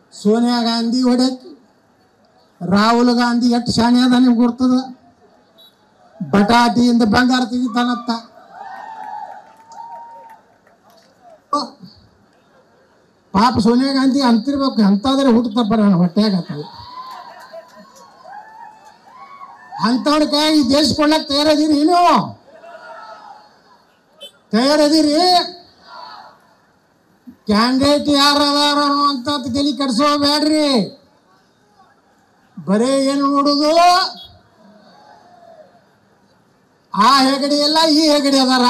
ಸೋನಿಯಾ ಗಾಂಧಿ ಹೊಡೆಕಿ ರಾಹುಲ್ ಗಾಂಧಿ ಎಷ್ಟು ಶಾಣೆ ಅದ ನಿಮ್ಗೆ ಗೊತ್ತದ ಬಟಾಟಿಯಿಂದ ಬಂಗಾರ ತೆಗಿತಾನತ್ತ ಪಾಪ ಸೋನಿಯಾ ಗಾಂಧಿ ಅಂತಿರ್ಬೇಕು ಅಂತಾದ್ರೆ ಹುಟ್ಟುತ್ತಪ್ಪ ನಾನು ಹೊಟ್ಟೆಯಾಗ ಅಂಥವ್ರ ಕೈ ಈ ದೇಶ ಕೊಳ್ಳಕ್ ತಯಾರದಿರಿ ನೀವು ತಯಾರದಿರಿ ಕ್ಯಾಂಡಿಡೇಟ್ ಯಾರು ಅದಾರ ಅಂತ ತಲೆ ಕೆಡ್ಸೋಬೇಡ್ರಿ ಬರೇ ಏನು ನೋಡುದು ಆ ಹೆಗಡೆ ಎಲ್ಲ ಈ ಹೆಗಡೆ ಅದಾರ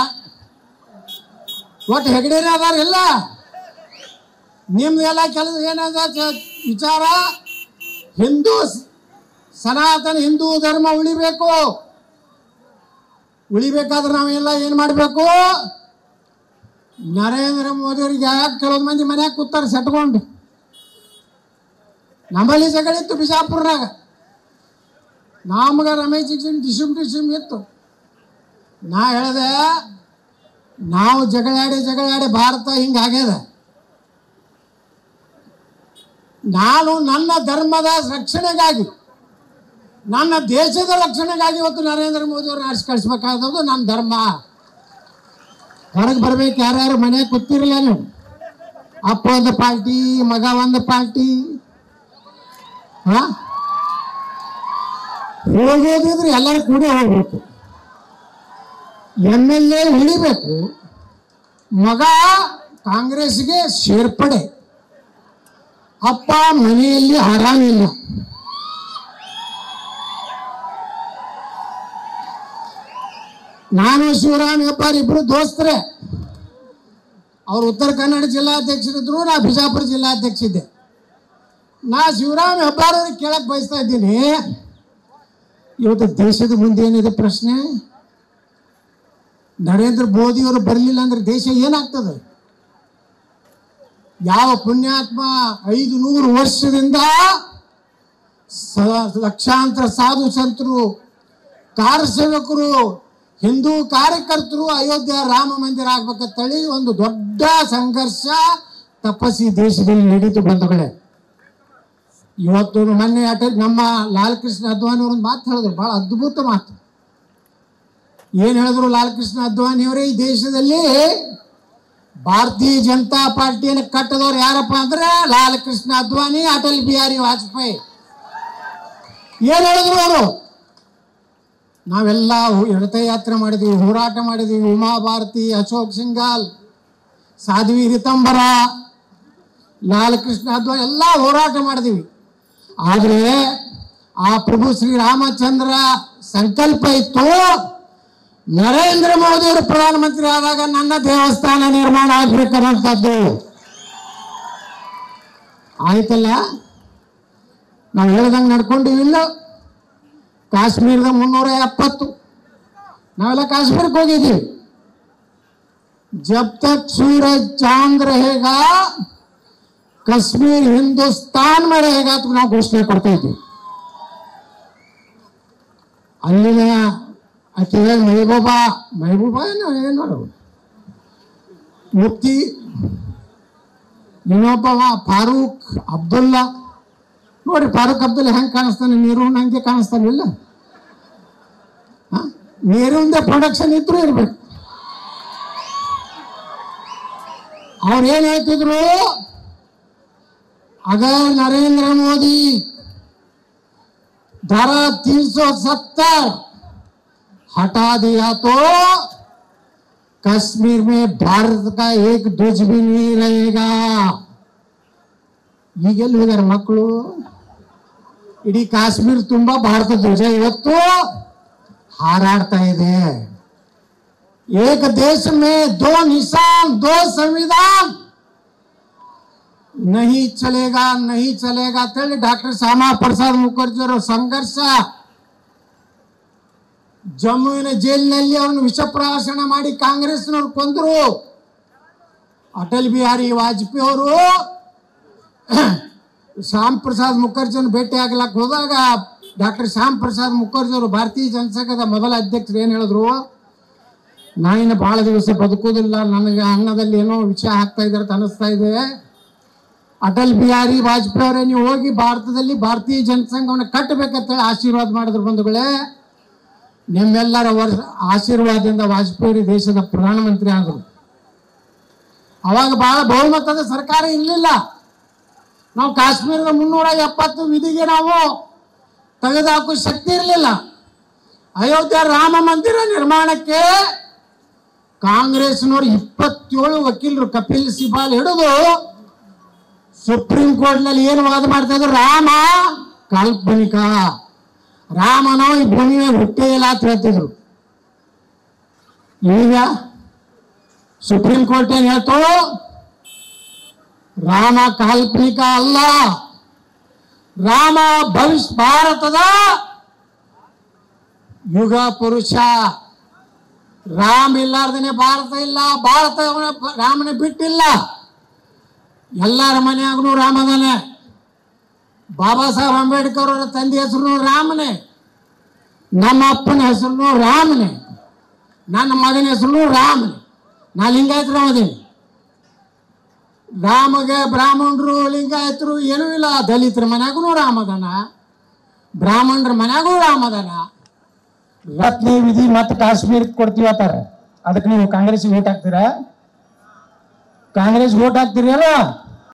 ಒಟ್ಟು ಹೆಗಡೆನೇ ಅದಾರ ಇಲ್ಲ ನಿಮ್ದೆಲ್ಲ ಕೆಲಸ ಏನದ ಚ- ವಿಚಾರ ಹಿಂದೂ ಸ್- ಸನಾತನ ಹಿಂದೂ ಧರ್ಮ ಉಳಿಬೇಕು ಉಳಿಬೇಕಾದ್ರೆ ನಾವೆಲ್ಲ ಏನು ಮಾಡಬೇಕು ನರೇಂದ್ರ ಮೋದಿಯವ್ರಿಗೆ ಯಾಕೆ ಕೆಲವೊಂದು ಮಂದಿ ಮನ್ಯಾಗ ಕೂತಾರೆ ಸೆಟ್ಕೊಂಡು ನಮ್ಮಲ್ಲಿ ಜಗಳಿತ್ತು ಬಿಜಾಪುರ್ನಾಗ ನಮ್ಗೆ ರಮೇಶ್ ಟಿಸಿಮ್ ಟಿಸಿಮ್ ಟಿಸಿಮ್ ಇತ್ತು ನಾ ಹೇಳಿದೆ ನಾವು ಜಗಳಾಡಿ ಜಗಳಾಡಿ ಭಾರತ ಹಿಂಗಾಗ್ಯದ ನಾನು ನನ್ನ ಧರ್ಮದ ರಕ್ಷಣೆಗಾಗಿ ನನ್ನ ದೇಶದ ರಕ್ಷಣೆಗಾಗಿ ಇವತ್ತು ನರೇಂದ್ರ ಮೋದಿ ಅವ್ರನ್ನ ಆರಿಸಿ ಕಳಿಸ್ಬೇಕಾದದ್ದು ನನ್ನ ಧರ್ಮ ಹೊರಗೆ ಬರ್ಬೇಕು ಯಾರ್ಯಾರು ಮನೆಯಾಗ ಕೂತಿರಲ್ಲ ನೀವು ಅಪ್ಪ ಒಂದು ಪಾರ್ಟಿ ಮಗ ಒಂದು ಪಾರ್ಟಿ ಹಾ ಹೋಗೋದಿದ್ರೆ ಎಲ್ಲರೂ ಕೂಡ ಹೋಗ್ಬೇಕು ಎಮ್ ಎಲ್ ಎ ಉಳಿಬೇಕು ಮಗ ಕಾಂಗ್ರೆಸ್ಗೆ ಸೇರ್ಪಡೆ ಅಪ್ಪ ಮನೆಯಲ್ಲಿ ಆರಾಮಿಲ್ಲ ನಾನು ಶಿವರಾಮ್ ಹೆಬ್ಬಾರ್ ಇಬ್ರು ದೋಸ್ತರೇ ಅವ್ರು ಉತ್ತರ ಕನ್ನಡ ಜಿಲ್ಲಾಧ್ಯಕ್ಷರಿದ್ರು ನಾ ಬಿಜಾಪುರ ಜಿಲ್ಲಾಧ್ಯಕ್ಷ ಇದ್ದೆ ನಾ ಶಿವರಾಮ್ ಹೆಬ್ಬಾರ್ ಅವ್ರಿಗೆ ಕೇಳಕ್ ಬಯಸ್ತಾ ಇದ್ದೀನಿ ಇವತ್ತು ದೇಶದ ಮುಂದೆ ಏನಿದೆ ಪ್ರಶ್ನೆ ನರೇಂದ್ರ ಮೋದಿ ಅವರು ಬರಲಿಲ್ಲ ಅಂದ್ರೆ ದೇಶ ಏನಾಗ್ತದೆ ಯಾವ ಪುಣ್ಯಾತ್ಮ ಐದು ನೂರು ವರ್ಷದಿಂದ ಸ- ಲಕ್ಷಾಂತರ ಸಾಧು ಸಂತರು ಕಾರ್ಯಸೇವಕರು ಹಿಂದೂ ಕಾರ್ಯಕರ್ತರು ಅಯೋಧ್ಯ ರಾಮ ಮಂದಿರ ಆಗ್ಬೇಕಂತೇಳಿ ಒಂದು ದೊಡ್ಡ ಸಂಘರ್ಷ ತಪಸ್ಸಿ ದೇಶದಲ್ಲಿ ನಡೀತು ಬಂಧುಗಳೇ ಇವತ್ತು ಮೊನ್ನೆ ಅಟಲ್ ನಮ್ಮ ಲಾಲ್ ಕೃಷ್ಣ ಅದ್ವಾನಿ ಅವರು ಒಂದು ಮಾತು ಹೇಳಿದ್ರು ಬಹಳ ಅದ್ಭುತ ಮಾತು ಏನು ಹೇಳಿದ್ರು ಲಾಲ್ ಕೃಷ್ಣ ಅದ್ವಾನಿ ಅವರೇ ಈ ದೇಶದಲ್ಲಿ ಭಾರತೀಯ ಜನತಾ ಪಾರ್ಟಿಯನ್ನು ಕಟ್ಟದವ್ರು ಯಾರಪ್ಪ ಅಂದ್ರೆ ಲಾಲ್ ಕೃಷ್ಣ ಅದ್ವಾನಿ ಅಟಲ್ ಬಿಹಾರಿ ವಾಜಪೇಯಿ ಏನು ಹೇಳಿದ್ರು ಅವರು ನಾವೆಲ್ಲ ರಥಯಾತ್ರೆ ಮಾಡಿದ್ವಿ ಹೋರಾಟ ಮಾಡಿದ್ವಿ ಉಮಾ ಭಾರತಿ ಅಶೋಕ್ ಸಿಂಗಾಲ್ ಸಾಧ್ವಿ ರಿತಂಬರ ಲಾಲ್ ಕೃಷ್ಣ ಅದ್ವಾನಿ ಎಲ್ಲ ಹೋರಾಟ ಮಾಡಿದ್ವಿ ಆದರೆ ಆ ಪ್ರಭು ಶ್ರೀರಾಮಚಂದ್ರ ಸಂಕಲ್ಪ ಇತ್ತು ನರೇಂದ್ರ ಮೋದಿ ಅವರು ಪ್ರಧಾನಮಂತ್ರಿ ಆದಾಗ ನನ್ನ ದೇವಸ್ಥಾನ ನಿರ್ಮಾಣ ಆಗ್ಬೇಕನ್ನೋಂಥದ್ದು ಆಯ್ತಲ್ಲ ನಾವು ಹೇಳ್ದಂಗೆ ನಡ್ಕೊಂಡಿವಿಲ್ಲ ಕಾಶ್ಮೀರದ ಮುನ್ನೂರ ಎಪ್ಪತ್ತು ನಾವೆಲ್ಲ ಕಾಶ್ಮೀರಕ್ಕೆ ಹೋಗಿದ್ದೀವಿ ಜಬ್ ತಕ್ ಸೂರಜ್ ಚಾಂದ್ रहेगा कश्मीर हिंदुस्तान में रहेगा तो ನಾವು ಘೋಷಣೆ ಕೊಡ್ತಾ ಇದ್ವಿ ಅಲ್ಲಿನ ಆಕೆ ಮೆಹಬೂಬಾ ಮೆಹಬೂಬಾ ಏನೋ ಏನೋ ಮುಫ್ತಿ ಇನ್ನೊಬ್ಬವ ಫಾರೂಕ್ ಅಬ್ದುಲ್ಲಾ ನೋಡಿ ಫಾರೂಕ್ ಅಬ್ದುಲ್ಲಾ ಹೆಂಗೆ ಕಾಣಿಸ್ತಾನೆ ನೀರು ಹಂಗೆ ಕಾಣಿಸ್ತಾನಿಲ್ಲ ನೀರಿಂದ ಪ್ರೊಡಕ್ಷನ್ ಇದ್ರೂ ಇರ್ಬೇಕು ಅವ್ರು ಏನ್ ಹೇಳ್ತಿದ್ರು अगर नरेंद्र मोदी धारा 370 हटा दिया तो कश्मीर में भारत का एक ध्वज भी नहीं रहेगा ಈಗೆಲ್ಲಿ ಹೋಗ್ಯಾರ ಮಕ್ಕಳು ಇಡೀ ಕಾಶ್ಮೀರ ತುಂಬಾ ಭಾರತ ಧ್ವಜ ಇವತ್ತು ಹಾರಾಡ್ತಾ ಇದೆ ಏಕ ದೇಶ ಮೇ ದೋ ನಿಶಾನ್ ದೋ ಸಂವಿಧಾನ್ नहीं चलेगा नहीं चलेगा ಅಂತೇಳಿ ಡಾಕ್ಟರ್ ಶ್ಯಾಮಾ ಪ್ರಸಾದ್ ಮುಖರ್ಜಿ ಅವರ ಸಂಘರ್ಷ ಜಮ್ಮುವಿನ ಜೈಲಿನಲ್ಲಿ ಅವನು ವಿಷಪ್ರಾಶನ ಮಾಡಿ ಕಾಂಗ್ರೆಸ್ನವ್ರು ಕೊಂದರು ಅಟಲ್ ಬಿಹಾರಿ ವಾಜಪೇಯಿ ಅವರು ಶ್ಯಾಮ್ ಪ್ರಸಾದ್ ಮುಖರ್ಜಿಯನ್ನು ಭೇಟಿ ಆಗ್ಲಕ್ಕೆ ಹೋದಾಗ ಡಾಕ್ಟರ್ ಶ್ಯಾಮ್ ಪ್ರಸಾದ್ ಮುಖರ್ಜಿ ಅವರು ಭಾರತೀಯ ಜನಸಂಘದ ಮೊದಲ ಅಧ್ಯಕ್ಷರು ಏನು ಹೇಳಿದ್ರು ನಾ ಇನ್ನು ಬಹಳ ದಿವಸ ಬದುಕುವುದಿಲ್ಲ ನನಗೆ ಅನ್ನದಲ್ಲಿ ಏನೋ ವಿಷಯ ಹಾಕ್ತಾ ಇದ್ದಾರೆ ಅಂತ ಅನಿಸ್ತಾ ಇದೆ ಅಟಲ್ ಬಿಹಾರಿ ವಾಜಪೇಯಿ ಅವರೇ ನೀವು ಹೋಗಿ ಭಾರತದಲ್ಲಿ ಭಾರತೀಯ ಜನಸಂಘವನ್ನು ಕಟ್ಟಬೇಕಂತೇಳಿ ಆಶೀರ್ವಾದ ಮಾಡಿದ್ರು ಬಂಧುಗಳೇ ನಿಮ್ಮೆಲ್ಲರ ವರ್ಷ ಆಶೀರ್ವಾದದಿಂದ ವಾಜಪೇಯಿ ದೇಶದ ಪ್ರಧಾನಮಂತ್ರಿ ಆದರು ಅವಾಗ ಬಹಳ ಬಹುಮತದ ಸರ್ಕಾರ ಇರಲಿಲ್ಲ ನಾವು ಕಾಶ್ಮೀರದ ಮುನ್ನೂರ ಎಪ್ಪತ್ತು ವಿಧಿಗೆ ನಾವು ತೆಗೆದುಹಾಕೋ ಶಕ್ತಿ ಇರಲಿಲ್ಲ ಅಯೋಧ್ಯ ರಾಮ ಮಂದಿರ ನಿರ್ಮಾಣಕ್ಕೆ ಕಾಂಗ್ರೆಸ್ನವರು ಇಪ್ಪತ್ತೇಳು ವಕೀಲರು ಕಪಿಲ್ ಸಿಬಾಲ್ ಹಿಡಿದು ಸುಪ್ರೀಂ ಕೋರ್ಟ್ನಲ್ಲಿ ಏನು ವಾದ ಮಾಡ್ತಾ ಇದ್ರು ರಾಮ ಕಾಲ್ಪನಿಕ ರಾಮನೋ ಈ ಭೂಮಿ ಮೇಲೆ ಹುಟ್ಟೇ ಇಲ್ಲ ಅಂತ ಹೇಳ್ತಿದ್ರು ಈಗ ಸುಪ್ರೀಂ ಕೋರ್ಟ್ ಏನ್ ಹೇಳ್ತು ರಾಮ ಕಾಲ್ಪನಿಕ ಅಲ್ಲ ರಾಮ ಭವಿಷ್ಯ ಭಾರತದ ಯುಗ ಪುರುಷ ರಾಮ ಇಲ್ಲಾರ್ದೇನೆ ಭಾರತ ಇಲ್ಲ ಭಾರತ ಅವನ- ರಾಮನ ಬಿಟ್ಟಿಲ್ಲ ಎಲ್ಲರ ಮನೆಯಾಗೂ ರಾಮದಾನೆ ಬಾಬಾ ಸಾಹೇಬ್ ಅಂಬೇಡ್ಕರ್ ಅವರ ತಂದೆ ಹೆಸರು ರಾಮನೇ ನಮ್ಮ ಅಪ್ಪನ ಹೆಸರು ರಾಮನೇ ನನ್ನ ಮಗನ ಹೆಸರು ರಾಮನೇ ನಾ ಲಿಂಗಾಯತರು ಅದೀನಿ ರಾಮಗೆ ಬ್ರಾಹ್ಮಣರು ಲಿಂಗಾಯತರು ಏನೂ ಇಲ್ಲ ದಲಿತರ ಮನ್ಯಾಗೂ ರಾಮದಾನ ಬ್ರಾಹ್ಮಣರ ಮನ್ಯಾಗೂ ರಾಮದಾನ ರತ್ನ ವಿಧಿ ಮತ್ತೆ ಕಾಶ್ಮೀರಕ್ಕೆ ಕೊಡ್ತೀವಿ ಅಂತಾರೆ ಅದಕ್ಕೆ ನೀವು ಕಾಂಗ್ರೆಸ್ಗೆ ಓಟ್ ಹಾಕ್ತೀರಾ ಕಾಂಗ್ರೆಸ್ ಓಟ್ ಹಾಕ್ತೀರಿ ಅಲ್ಲ